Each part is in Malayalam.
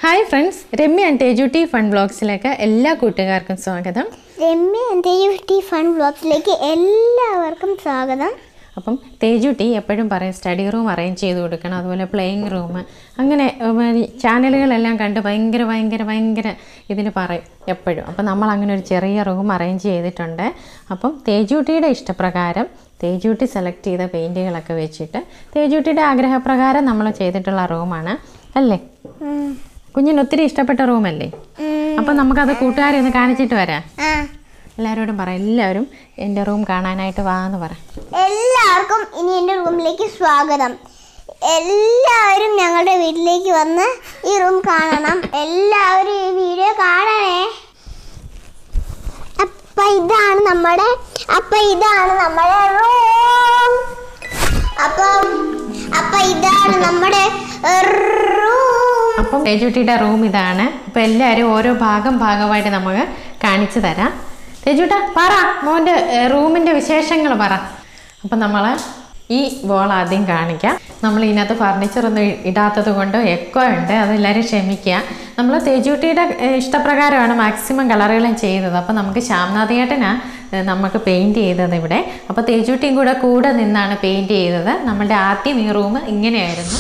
Hi friends Ramya and Tejutty fun ബ്ലോഗ്സിലേക്ക് എല്ലാ കൂട്ടുകാർക്കും സ്വാഗതം രമ്യ എൻ്റെ ഫൺ ബ്ലോഗ്സിലേക്ക് എല്ലാവർക്കും സ്വാഗതം അപ്പം തേജുട്ടി എപ്പോഴും പറയും സ്റ്റഡി റൂം അറേഞ്ച് ചെയ്ത് കൊടുക്കണം അതുപോലെ പ്ലേയിങ് റൂം അങ്ങനെ ഉം, ഈ ചാനലുകളെല്ലാം കണ്ട് ഭയങ്കര ഭയങ്കര ഭയങ്കര ഇതിന് പറയും എപ്പോഴും അപ്പം നമ്മൾ അങ്ങനെ ഒരു ചെറിയ റൂം അറേഞ്ച് ചെയ്തിട്ടുണ്ട് അപ്പം തേജുട്ടിയുടെ ഇഷ്ടപ്രകാരം തേജുട്ടി സെലക്ട് ചെയ്ത പെയിൻറ്റുകളൊക്കെ വെച്ചിട്ട് തേജുട്ടിയുടെ ആഗ്രഹപ്രകാരം നമ്മൾ ചെയ്തിട്ടുള്ള റൂമാണ് അല്ലേ കുഞ്ഞിന് ഒത്തിരി ഇഷ്ടപ്പെട്ട റൂമല്ലേ അപ്പം നമുക്കത് കൂട്ടുകാരെ ഒന്ന് കാണിച്ചിട്ട് വരാം ആ എല്ലാവരോടും പറ എല്ലാവരും എൻ്റെ റൂം കാണാനായിട്ട് വാ എന്ന് പറ എല്ലാവർക്കും ഇനി എൻ്റെ റൂമിലേക്ക് സ്വാഗതം എല്ലാവരും ഞങ്ങളുടെ വീട്ടിലേക്ക് വന്ന് ഈ റൂം കാണണം എല്ലാവരും ഈ വീഡിയോ കാണണേ അപ്പൊ ഇതാണ് നമ്മുടെ അപ്പൊ ഇതാണ് നമ്മുടെ റൂം അപ്പം അപ്പൊ ഇതാണ് നമ്മുടെ റൂം അപ്പം തേജുട്ടിയുടെ റൂം ഇതാണ് അപ്പം എല്ലാവരും ഓരോ ഭാഗം ഭാഗമായിട്ട് നമുക്ക് കാണിച്ചു തരാം തേജുട്ട പറ മോൻ്റെ റൂമിൻ്റെ വിശേഷങ്ങൾ പറ അപ്പം നമ്മൾ ഈ വോൾ ആദ്യം കാണിക്കാം നമ്മൾ ഇതിനകത്ത് ഫർണിച്ചർ ഒന്നും ഇ- ഇടാത്തത് കൊണ്ട് എക്കോ ഉണ്ട് അതെല്ലാവരും ക്ഷമിക്കുക നമ്മൾ തേജുട്ടിയുടെ ഏഹ്, ഇഷ്ടപ്രകാരമാണ് മാക്സിമം കളറുകളും ചെയ്തത് അപ്പം നമുക്ക് ശ്യാംനാഥേട്ടനാണ് നമുക്ക് പെയിൻറ് ചെയ്തത് ഇവിടെ അപ്പോൾ തേജുട്ടിയും കൂടെ കൂടെ നിന്നാണ് പെയിൻറ് ചെയ്തത് നമ്മുടെ ആദ്യം ഈ റൂം ഇങ്ങനെയായിരുന്നു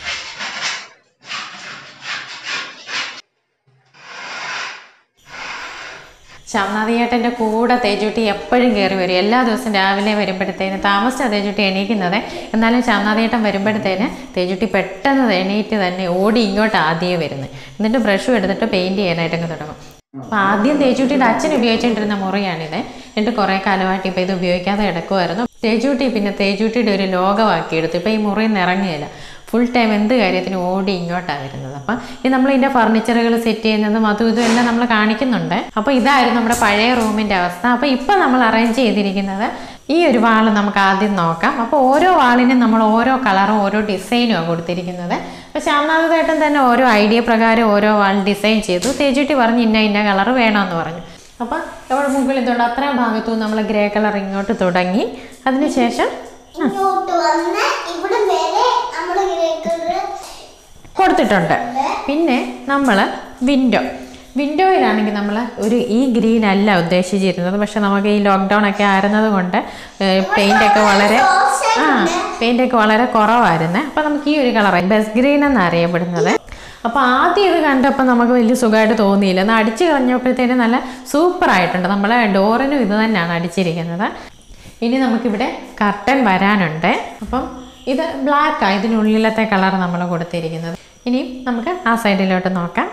ശ്യാംനാഥിയേട്ടൻ്റെ കൂടെ തേജുട്ടി എപ്പോഴും കയറി വരും എല്ലാ ദിവസവും രാവിലെ വരുമ്പോഴത്തേന് താമസിച്ചാണ് തേജുട്ടി എണീക്കുന്നത് എന്നാലും ശ്യാംനാഥിയേട്ടൻ വരുമ്പോഴത്തേന് തേജുട്ടി പെട്ടെന്ന് എണീറ്റ് തന്നെ ഓടി ഇങ്ങോട്ട് ആദ്യമേ വരുന്നത് എന്നിട്ട് ബ്രഷും എടുത്തിട്ട് പെയിൻറ് ചെയ്യാനായിട്ടങ്ങ് തുടങ്ങും അപ്പോൾ ആദ്യം തേജുട്ടിയുടെ അച്ഛൻ ഉപയോഗിച്ചുകൊണ്ടിരുന്ന മുറിയാണിത് എന്നിട്ട് കുറേ കാലമായിട്ട് ഇപ്പോൾ ഇത് ഉപയോഗിക്കാതെ കിടക്കുമായിരുന്നു തേജുട്ടി പിന്നെ തേജുട്ടിയുടെ ഒരു ലോകമാക്കി എടുത്തു ഇപ്പോൾ ഈ മുറിയിൽ നിന്ന് ഇറങ്ങിയില്ല ഫുൾ ടൈം എന്ത് കാര്യത്തിനും ഓടി ഇങ്ങോട്ടാണ് വരുന്നത് അപ്പം ഇത് നമ്മൾ ഇതിൻ്റെ ഫർണിച്ചറുകൾ സെറ്റ് ചെയ്യുന്നതും അതും ഇതും എല്ലാം നമ്മൾ കാണിക്കുന്നുണ്ട് അപ്പോൾ ഇതായിരുന്നു നമ്മുടെ പഴയ റൂമിൻ്റെ അവസ്ഥ അപ്പോൾ ഇപ്പം നമ്മൾ അറേഞ്ച് ചെയ്തിരിക്കുന്നത് ഈ ഒരു വാള് നമുക്ക് ആദ്യം നോക്കാം അപ്പോൾ ഓരോ വാളിനും നമ്മൾ ഓരോ കളറും ഓരോ ഡിസൈനുമാണ് കൊടുത്തിരിക്കുന്നത് അപ്പോൾ ശ്യാംനാഥേട്ടൻ തന്നെ ഓരോ ഐഡിയ പ്രകാരം ഓരോ വാൾ ഡിസൈൻ ചെയ്തു തേജുട്ടി പറഞ്ഞ് ഇന്ന ഇന്ന കളർ വേണമെന്ന് പറഞ്ഞു അപ്പം ഇവിടെ മുകളിൽ തൊട്ട് അത്രയും ഭാഗത്തു നമ്മൾ ഗ്രേ കളർ ഇങ്ങോട്ട് തുടങ്ങി അതിനുശേഷം ഇങ്ങോട്ട് വന്ന് ഇവിടെ വരെ നമ്മൾ കൊടുത്തിട്ടുണ്ട് പിന്നെ നമ്മൾ വിൻഡോ വിൻഡോയിലാണെങ്കിൽ നമ്മൾ ഒരു ഈ ഗ്രീൻ അല്ല ഉദ്ദേശിച്ചിരുന്നത് പക്ഷെ നമുക്ക് ഈ ലോക്ക്ഡൗൺ ഒക്കെ ആയിരുന്നത് കൊണ്ട് പെയിൻ്റ് ഒക്കെ വളരെ ആ പെയിൻ്റ് ഒക്കെ വളരെ കുറവായിരുന്നു അപ്പോൾ നമുക്ക് ഈ ഒരു കളറായി ബെസ്റ്റ് ഗ്രീൻ എന്നാണ് അറിയപ്പെടുന്നത് അപ്പോൾ ആദ്യം ഇത് കണ്ടപ്പോൾ നമുക്ക് വലിയ സുഖമായിട്ട് തോന്നിയില്ല എന്നാൽ അടിച്ച് കളഞ്ഞപ്പോഴത്തേന് നല്ല സൂപ്പർ ആയിട്ടുണ്ട് നമ്മളെ ഡോറിനും ഇത് തന്നെയാണ് അടിച്ചിരിക്കുന്നത് ഇനി നമുക്കിവിടെ കർട്ടൻ വരാനുണ്ട് അപ്പം ഇത് ബ്ലാക്കാണ് ഇതിനുള്ളിലത്തെ കളർ നമ്മൾ കൊടുത്തിരിക്കുന്നത് ഇനി നമുക്ക് ആ സൈഡിലോട്ട് നോക്കാം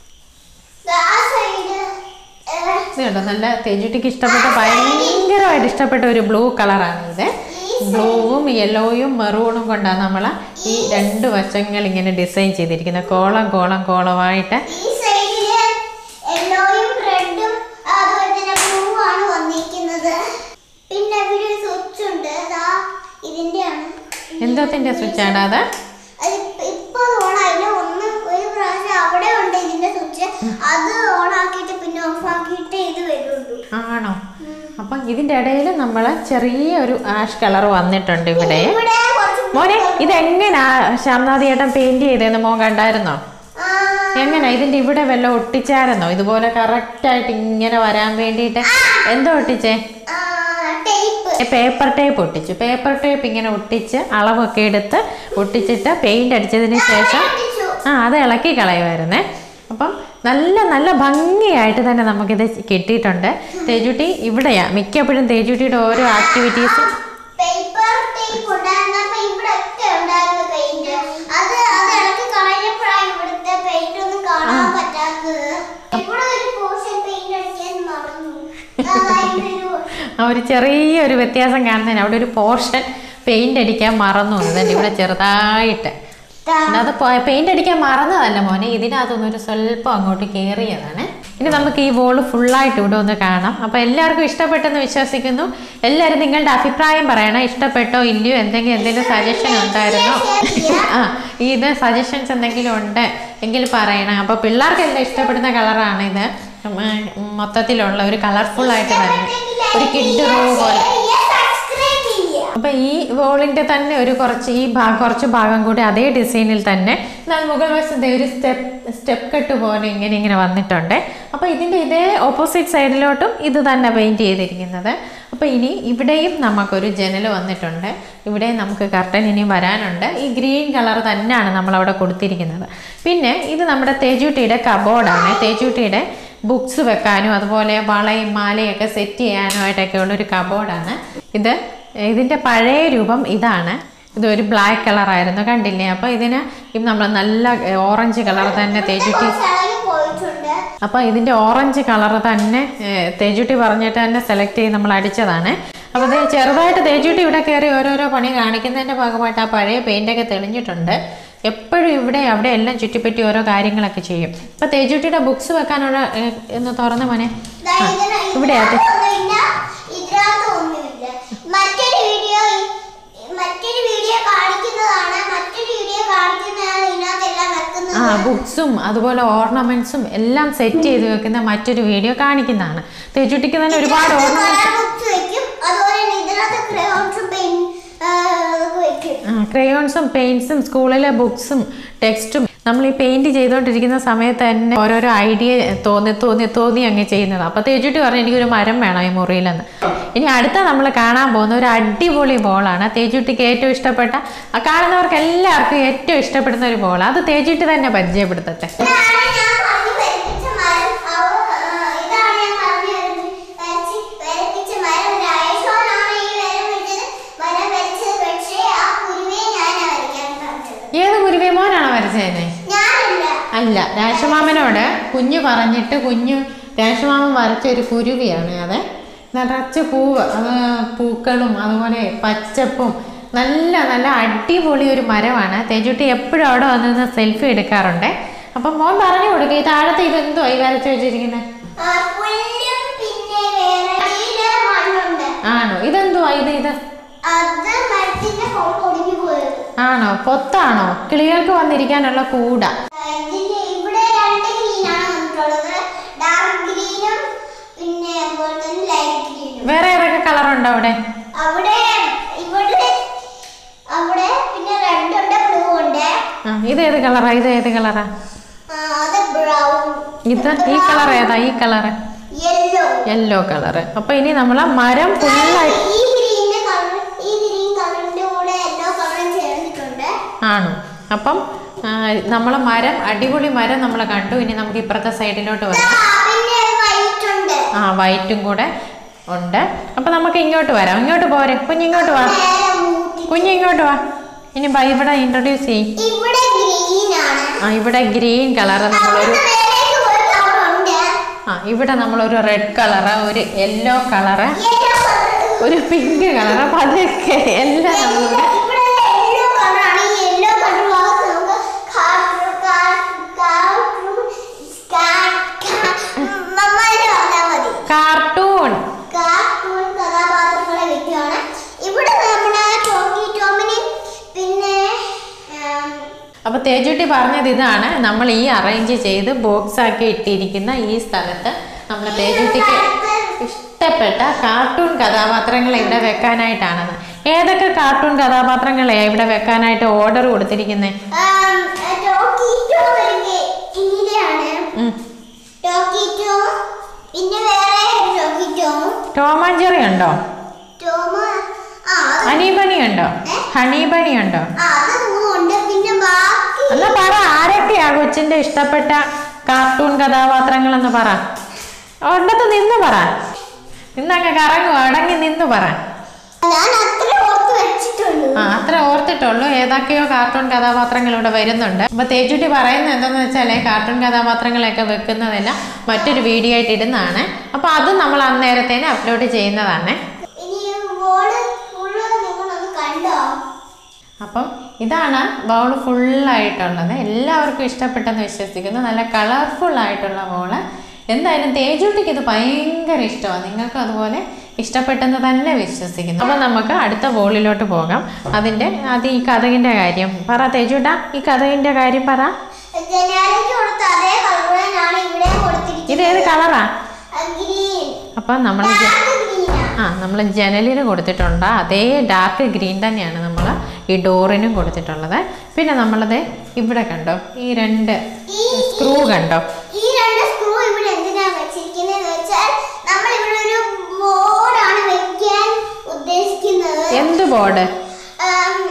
ഇത് കണ്ടോ നല്ല തേജുട്ടിക്ക് ഇഷ്ടപ്പെട്ട ഭയങ്കരമായിട്ട് ഇഷ്ടപ്പെട്ട ഒരു ബ്ലൂ കളറാണ് ഇത് ബ്ലൂവും യെല്ലോയും മെറൂണും കൊണ്ടാണ് നമ്മൾ ഈ രണ്ട് വശങ്ങൾ ഇങ്ങനെ ഡിസൈൻ ചെയ്തിരിക്കുന്നത് കോളം കോളം കോളമായിട്ട് ഈ സൈഡില് യെല്ലോയും റെഡും അതുപോലെ തന്നെ ബ്ലൂ ആണ് വന്നിരിക്കുന്നത് പിന്നെ ഇവിടെ ഒരു സ്വിച്ച് ഉണ്ട് ദാ ഇതിന്റെയാണ് എന്തോത്തിൻ്റെ സ്വിച്ചാണ് അത് അത് ഇപ്പൊ ഓൺ ആയില്ല ഒന്ന് ഒരു പ്രാവശ്യം അവിടെ ഉണ്ട് ഇതിന്റെ സ്വിച്ച് അത് ഓൺ ആക്കിയിട്ട് പിന്നെ ഓഫ് ആക്കിയിട്ട് ഇത് വരുള്ളൂ ആണോ അപ്പം ഇതിൻ്റെ ഇടയിൽ നമ്മൾ ചെറിയ ഒരു ആഷ് കളർ വന്നിട്ടുണ്ട് ഇവിടെ ഇവിടെ കുറച്ച് മോനെ ഇതെങ്ങനാ ശ്യാംനാഥ് ചേട്ടൻ പെയിന്റ് ചെയ്തതെന്ന് മോൻ കണ്ടായിരുന്നോ ആ, എങ്ങനാ ഇതിന്റെ ഇവിടെ വല്ല ഒട്ടിച്ചായിരുന്നോ ഇതുപോലെ കറക്റ്റ് ആയിട്ട് ഇങ്ങനെ വരാൻ വേണ്ടിയിട്ട് എന്തോ ഒട്ടിച്ചേ ആ, ടേപ്പ് പേപ്പർ ടേപ്പ് ഒട്ടിച്ചു പേപ്പർ ടേപ്പ് ഇങ്ങനെ ഒട്ടിച്ച് അളവൊക്കെ എടുത്ത് ഒട്ടിച്ചിട്ട് പെയിന്റ് അടിച്ചതിന് ശേഷം ഒട്ടിച്ചു. ആ അത് ഇളക്കി കളയുമായിരുന്നേ അപ്പം നല്ല നല്ല ഭംഗിയായിട്ട് തന്നെ നമുക്കിത് കിട്ടിയിട്ടുണ്ട് തേജുട്ടി ഇവിടെയാ മിക്കപ്പോഴും തേജുട്ടിയുടെ ഓരോ ആക്ടിവിറ്റീസും പേപ്പർ ടേപ്പ് ഉണ്ടായിരുന്നു അപ്പൊ ഇവിടെ ഒക്കെ ഉണ്ടായിരുന്നു പെയിന്റ് അത് അത് ഇളക്കി കളഞ്ഞപ്പോഴാണ് ഇവിടുത്തെ പെയിന്റ് ഒന്നും കാണാൻ പറ്റാത്തത് ഇവിടെ ഒരു പോർഷൻ പെയിന്റ് അടിക്കാൻ മറന്നു അതാ ഇവിടെ ഒരു ആ ഒരു ചെറിയൊരു വ്യത്യാസം കാണുന്നതിന് അവിടെ ഒരു പോർഷൻ പെയിന്റ് അടിക്കാൻ മറന്നു എന്നിട്ട് ഇവിടെ ചെറുതായിട്ട് ദാ. അത് പെയിന്റ് അടിക്കാൻ മറന്നതല്ല മോനെ ഇതിനകത്തൊന്നും ഒരു സ്വല്പം അങ്ങോട്ട് കയറിയതാണ് ഇനി നമുക്ക് ഈ വോള് ഫുള്ളായിട്ട് ഇവിടെ ഒന്ന് കാണാം അപ്പോൾ എല്ലാവർക്കും ഇഷ്ടപ്പെട്ടെന്ന് വിശ്വസിക്കുന്നു എല്ലാവരും നിങ്ങളുടെ അഭിപ്രായം പറയണം ഇഷ്ടപ്പെട്ടോ ഇല്ലയോ എന്തെങ്കിലും എന്തെങ്കിലും സജഷൻ ഉണ്ടായിരുന്നോ ആ ഇത് സജഷൻസ് എന്തെങ്കിലും ഉണ്ട് എങ്കിൽ പറയണം അപ്പോൾ പിള്ളേർക്കെല്ലാം ഇഷ്ടപ്പെടുന്ന കളറാണ് ഇത് ഉം, ഉം, മൊത്തത്തിലുള്ള ഒരു കളർഫുൾ ആയിട്ട് തന്നെ ഒരു കിഡ് റോ പോലെ സബ്സ്ക്രൈബ് ചെയ്യുക അപ്പോൾ ഈ വോളിൻ്റെ തന്നെ ഒരു കുറച്ച് ഈ ഭാഗം കുറച്ച് ഭാഗം കൂടി അതേ ഡിസൈനിൽ തന്നെ എന്നാൽ മുകൾ വശത്തെ ഒരു സ്റ്റെപ്പ് സ്റ്റെപ്പ് കട്ട് പോലെ ഇങ്ങനെ ഇങ്ങനെ വന്നിട്ടുണ്ട് അപ്പോൾ ഇതിൻ്റെ ഇതേ ഓപ്പോസിറ്റ് സൈഡിലോട്ടും ഇത് തന്നെ പെയിൻറ്റ് ചെയ്തിരിക്കുന്നത് അപ്പോൾ ഇനി ഇവിടെയും നമുക്കൊരു ജനൽ വന്നിട്ടുണ്ട് ഇവിടെ നമുക്ക് കർട്ടൻ ഇനി വരാനുണ്ട് ഈ ഗ്രീൻ കളർ തന്നെയാണ് നമ്മളവിടെ കൊടുത്തിരിക്കുന്നത് പിന്നെ ഇത് നമ്മുടെ തേജൂട്ടിയുടെ കബോർഡാണ് തേജൂട്ടിയുടെ ബുക്സ് വെക്കാനും അതുപോലെ വളയും മാലയൊക്കെ സെറ്റ് ചെയ്യാനുമായിട്ടൊക്കെ ഉള്ളൊരു കബോർഡാണ് ഇത് ഇതിൻ്റെ പഴയ രൂപം ഇതാണ് ഇതൊരു ബ്ലാക്ക് കളറായിരുന്നു കണ്ടില്ലേ അപ്പോൾ ഇതിന് ഇത് നമ്മൾ നല്ല ഓറഞ്ച് കളർ തന്നെ തേജുട്ടി സ്ഥലം പോയിട്ടുണ്ട് അപ്പോൾ ഇതിൻ്റെ ഓറഞ്ച് കളർ തന്നെ ഏഹ്, തേജുട്ടി പറഞ്ഞിട്ട് തന്നെ സെലക്ട് ചെയ്ത് നമ്മൾ അടിച്ചതാണ് അപ്പോൾ ഇത് ചെറുതായിട്ട് തേജുട്ടി ഇവിടെ കയറി ഓരോരോ പണി കാണിക്കുന്നതിൻ്റെ ഭാഗമായിട്ട് ആ പഴയ പെയിൻ്റൊക്കെ തെളിഞ്ഞിട്ടുണ്ട് എപ്പോഴും ഇവിടെ അവിടെ എല്ലാം ചുറ്റിപ്പറ്റി ഓരോ കാര്യങ്ങളൊക്കെ ചെയ്യും അപ്പോൾ തേജുട്ടിയുടെ ബുക്സ് വെക്കാനുള്ള ഏഹ്, ഒന്ന് തുറന്ന് മോനെ ദാ ഇതിന- ഇവിടെയാട്ടെ. ഇതിനകത്തൊന്നുമില്ല, ഇതിനകത്ത് ഒന്നുമില്ല മറ്റൊരു വീഡിയോ മറ്റൊരു വീഡിയോ കാണിക്കുന്നതാണ് മറ്റൊരു വീഡിയോ കാണിക്കുന്നതാണ് ഇതിനകത്തെല്ലാം വെക്കുന്നത് ആ ബുക്സും അതുപോലെ ഓർണമെന്റ്സും എല്ലാം സെറ്റ് ചെയ്ത് വെക്കുന്ന മറ്റൊരു വീഡിയോ കാണിക്കുന്നതാണ് തേജുട്ടിക്ക് തന്നെ ഒരുപാട് ഓർണമെന്റ്സ് കളർ ബുക്സ് വെക്കും അതുപോലെ തന്നെ ഇതിനകത്ത് ക്രയോൺസും പെയിൻ അതൊക്കെ വെക്കും ക്രയോൺസും പെയിൻസും സ്കൂളിലെ ബുക്സും ടെക്സ്റ്റും നമ്മൾ ഈ പെയിന്റ് ചെയ്തുകൊണ്ടിരിക്കുന്ന സമയത്ത് തന്നെ ഓരോരോ ഐഡിയ തോന്നി തോന്നി തോന്നി അങ്ങ് ചെയ്യുന്നത് അപ്പോൾ തേജുട്ടി പറഞ്ഞു എനിക്കൊരു മരം വേണം ഈ മുറിയിലെന്ന് ഇനി അടുത്ത നമ്മൾ കാണാൻ പോകുന്ന ഒരു അടിപൊളി ബോളാണ് തേജുട്ടിക്ക് ഏറ്റവും ഇഷ്ടപ്പെട്ട ആ കാണുന്നവർക്ക് എല്ലാവർക്കും ഏറ്റവും ഇഷ്ടപ്പെടുന്ന ഒരു ബോൾ അത് തേജുട്ടി തന്നെ പരിചയപ്പെടുത്തട്ടെ ഇതാണ് ഞാൻ പറഞ്ഞു വരപ്പിച്ച മരം അവ- ആ, ഇതാണ് ഞാൻ പറഞ്ഞു വരപ്പി- വരച്ച് വരപ്പിച്ച മരം രാജേഷോനാണ് ഈ മരം വെച്ചത് മരം വരച്ചത് പക്ഷേ ആ കുരുവേ ഞാനാ വരയ്ക്കാൻ പറഞ്ഞത് ഏത് കുരുവി മോനാണോ വരച്ചതിനെ ഞാനല്ല അല്ല രാശമാമനോട് കുഞ്ഞു പറഞ്ഞിട്ട് കുഞ്ഞു രാശമാമൻ വരച്ച ഒരു കുരുവിയാണ് അത് നിറച്ച് പൂവ് അത് പൂക്കളും അതുപോലെ പച്ചപ്പും നല്ല നല്ല അടിപൊളി ഒരു മരമാണ് തേജുട്ടി എപ്പോഴും അവിടെ വന്ന് നിന്ന് സെൽഫി എടുക്കാറുണ്ട് അപ്പം മോൻ പറഞ്ഞു കൊടുക്കുക ഈ താഴത്തെ ഇതെന്തോ ഈ വരച്ച് വെച്ചിരിക്കുന്നത് ആ, പുല്ലും പിന്നെ വേറെ അടിയില് മണ്ണുണ്ട് ആണോ ഇതെന്തുവാ ഇത് ഇത് അത് മരത്തിന്റെ കൊമ്പ് ഒടിഞ്ഞു പോയത് ആണോ പൊത്താണോ കിളികൾക്ക് വന്നിരിക്കാനുള്ള കൂട ഇതിന്റെ ഇവിടെ രണ്ട് ഗ്രീനാണ് വന്നിട്ടുള്ളത് ഡാർക്ക് ഗ്രീനും പിന്നെ അതുപോലെ തന്നെ ലൈറ്റ് ഗ്രീനും വേറെ ഏതൊക്കെ കളറുണ്ടോ അവിടെ അവിടെ ഇവിടെ അവിടെ പിന്നെ റെഡ് ഉണ്ട് ബ്ലൂ ഉണ്ട് ആ ഇത് ഏത് കളറാ ഇത് ഏത് കളറാ ആ, അത് ബ്രൗൺ ഇത് ഈ കളർ ഏതാ ഈ കളറ് യെല്ലോ യെല്ലോ കളറ് അപ്പൊ ഇനി നമ്മൾ ആ മരം ഫുള്ളായി ഈ ഗ്രീനിന്റെ കളർ ഈ ഗ്രീൻ കളറിന്റെ കൂടെ യെല്ലോ കളറും ചേർന്നിട്ടുണ്ട് ആണോ അപ്പം നമ്മൾ മരം അടിപൊളി മരം നമ്മൾ കണ്ടു ഇനി നമുക്ക് ഇപ്പുറത്തെ സൈഡിലോട്ട് ആ, വരാം പിന്നെ വൈറ്റ് ഉണ്ട് ആ വൈറ്റും കൂടെ ഉണ്ട് അപ്പം നമുക്ക് ഇങ്ങോട്ട് വരാം ഇങ്ങോട്ട് പോരെ കുഞ്ഞിങ്ങോട്ട് വാ നേരെ മൂട്ടി കുഞ്ഞിങ്ങോട്ട് വാ ഇനി ബൈ ഇവിടെ ഇൻട്രൊഡ്യൂസ് ചെയ്യും ഇവിടെ ഗ്രീൻ ആണ് ആ ഇവിടെ ഗ്രീൻ കളറ് നമ്മളൊരു അവിടെ മേലേക്ക് ഒരു കളർ ഉണ്ട് ആ ഇവിടെ നമ്മളൊരു റെഡ് കളറ് ഒരു യെല്ലോ കളറ് യെല്ലോ കളർ ഒരു പിങ്ക് കളറ് അപ്പം അതൊക്കെ എല്ലാം നമ്മളിവിടെ ഇവിടെ യെല്ലോ കളറാണ് ഈ യെല്ലോ കളർ ഭാഗത്ത് നമുക്ക് കാർട്ടൂൺ കാർട്ടൂൺ മമ്മയുടെ പറഞ്ഞാൽ മതി കാർട്ടൂൺ കാർട്ടൂൺ കഥാപാത്രങ്ങളെ വെക്കുകയാണ് ഇവിടെ നമ്മുടെ ടോക്കി ടോമിനെയും പിന്നെ ആം, അപ്പൊ തേജുട്ടി പറഞ്ഞത് ഇതാണ് നമ്മൾ ഈ അറേഞ്ച് ചെയ്ത് ബോക്സ് ആക്കി ഇട്ടിരിക്കുന്ന ഈ സ്ഥലത്ത് നമ്മൾ തേജുട്ടിക്ക് ഇഷ്ടപ്പെട്ട കാർട്ടൂൺ കഥാപാത്രങ്ങളെ ഇവിടെ വെക്കാനായിട്ടാണെന്ന് ഏതൊക്കെ കാർട്ടൂൺ കഥാപാത്രങ്ങളെ ഇവിടെ വെക്കാനായിട്ട് ഓർഡർ കൊടുത്തിരിക്കുന്നത് ആം, ടോക്കി ടോം ഒരു ഗെ- കീരയാണ് ടോക്കി ടോം പിന്നെ വേറെ ഒരു talkie Tom Tom and Jerry ഉണ്ടോ ടോം ആ അത് ഹണി ബണി ഉണ്ടോ ഹണി ബണി ഉണ്ടോ ആ, അത് മൂന്നുണ്ട് പിന്നെ ബാക്കി എന്നാ പറ ആരൊക്കെയാ കൊച്ചിന്റെ ഇഷ്ടപ്പെട്ട കാർട്ടൂൺ കഥാപാത്രങ്ങൾ എന്ന് പറ ഒണ്ടത്ത് നിന്ന് പറ നിന്നങ്ങ് കറങ്ങുക അടങ്ങി നിന്ന് പറ ഞാൻ അത്ര ഓർത്ത് വെച്ചിട്ടുള്ളൂ ആ അത്ര ഓർത്തിട്ടുള്ളൂ ഏതൊക്കെയോ കാർട്ടൂൺ കഥാപാത്രങ്ങൾ ഇവിടെ വരുന്നുണ്ട് അപ്പൊ തേജുട്ടി പറയുന്നത് എന്താന്ന് വെച്ചാല് കാർട്ടൂൺ കഥാപാത്രങ്ങളൊക്കെ വെക്കുന്നതെല്ലാം മറ്റൊരു വീഡിയോ ആയിട്ട് ഇടുന്നതാണ് അപ്പൊ അതും നമ്മൾ അന്നേരത്തേന് അപ്ലോഡ് ചെയ്യുന്നതാണ് ഇനി വോള് ഫുള്ള് നിങ്ങളൊന്ന് കണ്ടോ അപ്പം ഇതാണ് ബൗൾ ഫുള്ളായിട്ടുള്ളത് എല്ലാവർക്കും ഇഷ്ടപ്പെട്ടെന്ന് വിശ്വസിക്കുന്നു നല്ല കളർഫുൾ ആയിട്ടുള്ള ബോള് എന്തായാലും തേജുട്ടിക്ക് ഇത് ഭയങ്കര ഇഷ്ടമാണ് നിങ്ങൾക്കും അതുപോലെ ഇഷ്ടപ്പെട്ടെന്ന് തന്നെ വിശ്വസിക്കുന്നു അപ്പം നമുക്ക് അടുത്ത ബോളിലോട്ട് പോകാം അതിൻ്റെ അത് ഈ കഥകിൻ്റെ കാര്യം പറ തേജുട്ടാ ഈ കഥകിൻ്റെ കാര്യം പറ ജനാലയ്ക്ക് കൊടുത്ത അതേ കളറാണ് ഇവിടെ കൊടുത്തിരിക്കുന്നത് ഇത് ഏത് കളറാ ഗ്രീൻ അപ്പം നമ്മൾ ഡാർക്ക് ഗ്രീനാ ആ നമ്മൾ ജനലിന് കൊടുത്തിട്ടുണ്ട് അതേ ഡാർക്ക് ഗ്രീൻ തന്നെയാണ് നമ്മൾ ഈ ഡോറിനും കൊടുത്തിട്ടുള്ളത് പിന്നെ നമ്മളത് ഇവിടെ കണ്ടോ ഈ രണ്ട് ഈ സ്ക്രൂ കണ്ടോ ഈ രണ്ട് സ്ക്രൂ ഇവിടെ എന്തിനാ വെച്ചിരിക്കുന്നതെന്ന് വെച്ചാൽ നമ്മൾ ഇവിടെ ഒരു ബോർഡാണ് വെക്കാൻ ഉദ്ദേശിക്കുന്നത് എന്ത് ബോർഡ് ആം,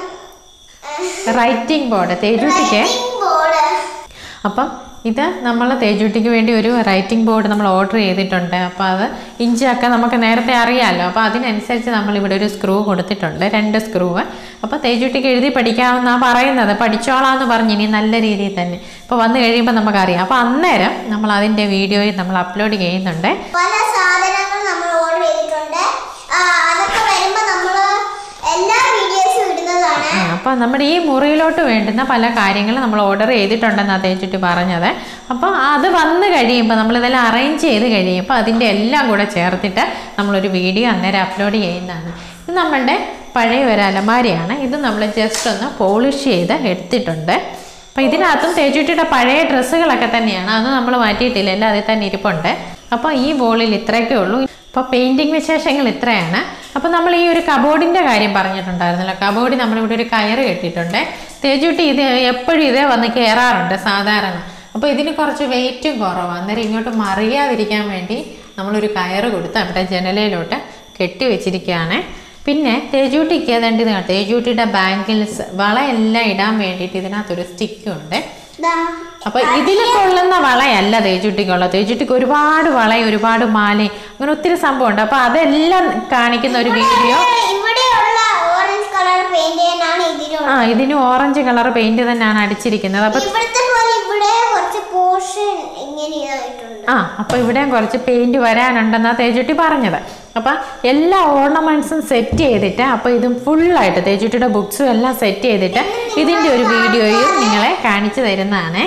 റൈറ്റിംഗ് ബോർഡ് തേജുട്ടിക്ക് writing ബോർഡ് അപ്പം ഇത് നമ്മൾ തേജുട്ടിക്ക് വേണ്ടി ഒരു റൈറ്റിംഗ് ബോർഡ് നമ്മൾ ഓർഡർ ചെയ്തിട്ടുണ്ട് അപ്പോൾ അത് ഇഞ്ചൊക്കെ നമുക്ക് നേരത്തെ അറിയാമല്ലോ അപ്പോൾ അതിനനുസരിച്ച് നമ്മൾ ഇവിടെ ഒരു സ്ക്രൂ കൊടുത്തിട്ടുണ്ട് രണ്ട് സ്ക്രൂവ് അപ്പോൾ തേജുട്ടിക്ക് എഴുതി പഠിക്കാമെന്നാണ് പറയുന്നത് പഠിച്ചോളാന്ന് പറഞ്ഞ് ഇനി നല്ല രീതിയിൽ തന്നെ അപ്പോൾ വന്നു കഴിയുമ്പോൾ നമുക്കറിയാം അപ്പോൾ അന്നേരം നമ്മൾ അതിൻ്റെ വീഡിയോയിൽ നമ്മൾ അപ്ലോഡ് ചെയ്യുന്നുണ്ട് പല സാധനങ്ങൾ നമ്മൾ ഓർഡർ ചെയ്തിട്ടുണ്ട് ആ, അതൊക്കെ വരുമ്പോൾ നമ്മൾ എല്ലാ വീഡിയോസും ഇടുന്നതാണ് ആ, അപ്പോൾ നമ്മുടെ ഈ മുറിയിലോട്ട് വേണ്ടുന്ന പല കാര്യങ്ങളും നമ്മൾ ഓർഡർ ചെയ്തിട്ടുണ്ടെന്നാണ് തേച്ചിട്ട് പറഞ്ഞത് അപ്പോൾ അത് വന്ന് കഴിയുമ്പോൾ നമ്മളിതെല്ലാം അറേഞ്ച് ചെയ്ത് കഴിയുമ്പോൾ അതിൻ്റെ എല്ലാം കൂടെ ചേർത്തിട്ട് നമ്മളൊരു വീഡിയോ അന്നേരം അപ്ലോഡ് ചെയ്യുന്നതാണ് ഇത് നമ്മളുടെ പഴയ ഒരു അലമാരിയാണ് ഇത് നമ്മൾ ജസ്റ്റ് ഒന്ന് പോളിഷ് ചെയ്ത് എടുത്തിട്ടുണ്ട് അപ്പോൾ ഇതിനകത്തും തേച്ചുട്ടിയുടെ പഴയ ഡ്രസ്സുകളൊക്കെ തന്നെയാണ് അത് നമ്മൾ മാറ്റിയിട്ടില്ല എല്ലാം അതിൽ തന്നെ ഇരിപ്പുണ്ട് അപ്പോൾ ഈ വോളിൽ ഇത്രയൊക്കെ ഉള്ളൂ അപ്പോൾ പെയിൻറ്റിങ് വിശേഷങ്ങൾ ഇത്രയാണ് അപ്പോൾ നമ്മൾ ഈ ഒരു കബോർഡിൻ്റെ കാര്യം പറഞ്ഞിട്ടുണ്ടായിരുന്നല്ലോ കബോർഡിൽ നമ്മളിവിടെ ഒരു കയറ് കെട്ടിയിട്ടുണ്ട് തേജുട്ടി ഇത് എപ്പോഴും ഇതേ വന്ന് കയറാറുണ്ട് സാധാരണ അപ്പോൾ ഇതിന് കുറച്ച് വെയിറ്റും കുറവാണ് അന്നേരം ഇങ്ങോട്ട് മറിയാതിരിക്കാൻ വേണ്ടി നമ്മളൊരു കയറ് കൊടുത്ത് അവിടെ ജനലയിലോട്ട് കെട്ടി വെച്ചിരിക്കുകയാണ് പിന്നെ തേജൂട്ടിക്ക് ഏതാണ്ട് ഇത് കാണാം തേജൂട്ടിയുടെ ബാങ്കിൾസ് വളയെല്ലാം ഇടാൻ വേണ്ടിയിട്ട് ഇതിനകത്തൊരു സ്റ്റിക്കും ഉണ്ട് ദാ, അപ്പൊ ഇതിൽ കൊള്ളുന്ന വളയല്ല തേജുട്ടിക്കുള്ളത് തേജുട്ടിക്ക് ഒരുപാട് വളയും ഒരുപാട് മാലയും അങ്ങനെ ഒത്തിരി സംഭവമുണ്ട് അപ്പൊ അതെല്ലാം കാണിക്കുന്ന ഒരു വീഡിയോ ഇവിടെയുള്ള ഓറഞ്ച് കളർ പെയിന്റ് ചെയ്യാനാണ് ഇതിലുള്ള ആ ഇതിന് ഓറഞ്ച് കളർ പെയിന്റ് തന്നെയാണ് അടിച്ചിരിക്കുന്നത് അപ്പൊ ഇവിടുത്തെ പോലെ ഇവിടെ കുറച്ച് പോർഷൻ ഇങ്ങനെയായിട്ടുണ്ട് ആ അപ്പൊ ഇവിടെയും കുറച്ച് പെയിന്റ് വരാനുണ്ടെന്നാ തേജുട്ടി പറഞ്ഞത് അപ്പൊ എല്ലാ ഓർണമെന്റ്സും സെറ്റ് ചെയ്തിട്ട് അപ്പൊ ഇതും ഫുള്ളായിട്ട് തേജുട്ടിയുടെ ബുക്സും എല്ലാം സെറ്റ് ചെയ്തിട്ട് ഇതിന്റെ ഒരു വീഡിയോയും നിങ്ങളെ കാണിച്ചു തരുന്നതാണ്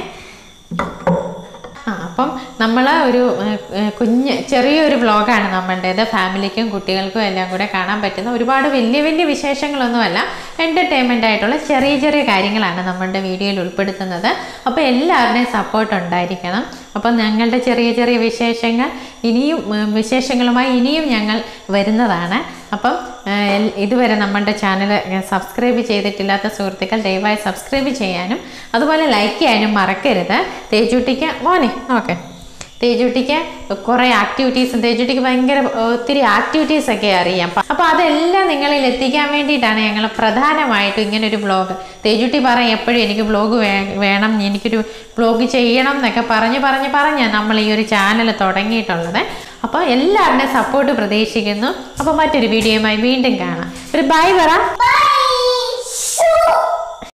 ആ അപ്പം നമ്മൾ ഒരു ഏഹ്, ഏഹ്, കുഞ്ഞ് ചെറിയൊരു വ്ളോഗാണ് നമ്മളുടേത് ഫാമിലിക്കും കുട്ടികൾക്കും എല്ലാം കൂടെ കാണാൻ പറ്റുന്ന ഒരുപാട് വലിയ വലിയ വിശേഷങ്ങളൊന്നുമല്ല എൻ്റർടൈൻമെൻ്റ് ആയിട്ടുള്ള ചെറിയ ചെറിയ കാര്യങ്ങളാണ് നമ്മളുടെ വീഡിയോയിൽ ഉൾപ്പെടുത്തുന്നത് അപ്പോൾ എല്ലാവരുടെയും സപ്പോർട്ട് ഉണ്ടായിരിക്കണം അപ്പം ഞങ്ങളുടെ ചെറിയ ചെറിയ വിശേഷങ്ങൾ ഇനിയും ഉം, വിശേഷങ്ങളുമായി ഇനിയും ഞങ്ങൾ വരുന്നതാണ് അപ്പം ഏഹ്, എൽ- ഇതുവരെ നമ്മളുടെ ചാനൽ സബ്സ്ക്രൈബ് ചെയ്തിട്ടില്ലാത്ത സുഹൃത്തുക്കൾ ദയവായി സബ്സ്ക്രൈബ് ചെയ്യാനും അതുപോലെ ലൈക്ക് ചെയ്യാനും മറക്കരുത് തേജൂട്ടിക്ക് മോനെ ഓക്കെ തേജൂട്ടിക്ക് കുറേ ആക്ടിവിറ്റീസും തേജൂട്ടിക്ക് ഭയങ്കര ഒത്തിരി ആക്ടിവിറ്റീസ് ഒക്കെ അറിയാം അപ്പോൾ അതെല്ലാം നിങ്ങളിൽ എത്തിക്കാൻ വേണ്ടിയിട്ടാണ് ഞങ്ങൾ പ്രധാനമായിട്ടും ഇങ്ങനെ ഒരു ബ്ലോഗ് തേജൂട്ടി പറയും എപ്പോഴും എനിക്ക് ബ്ലോഗ് വേണം എനിക്കൊരു ബ്ലോഗ് ചെയ്യണം എന്നൊക്കെ പറഞ്ഞ് പറഞ്ഞ് പറഞ്ഞാണ് നമ്മൾ ഈ ഒരു ചാനൽ തുടങ്ങിയിട്ടുള്ളത് അപ്പോൾ എല്ലാവരുടെയും സപ്പോർട്ട് പ്രതീക്ഷിക്കുന്നു അപ്പോൾ മറ്റൊരു വീഡിയോയുമായി വീണ്ടും കാണാം ഒരു ബൈ പറ ബൈ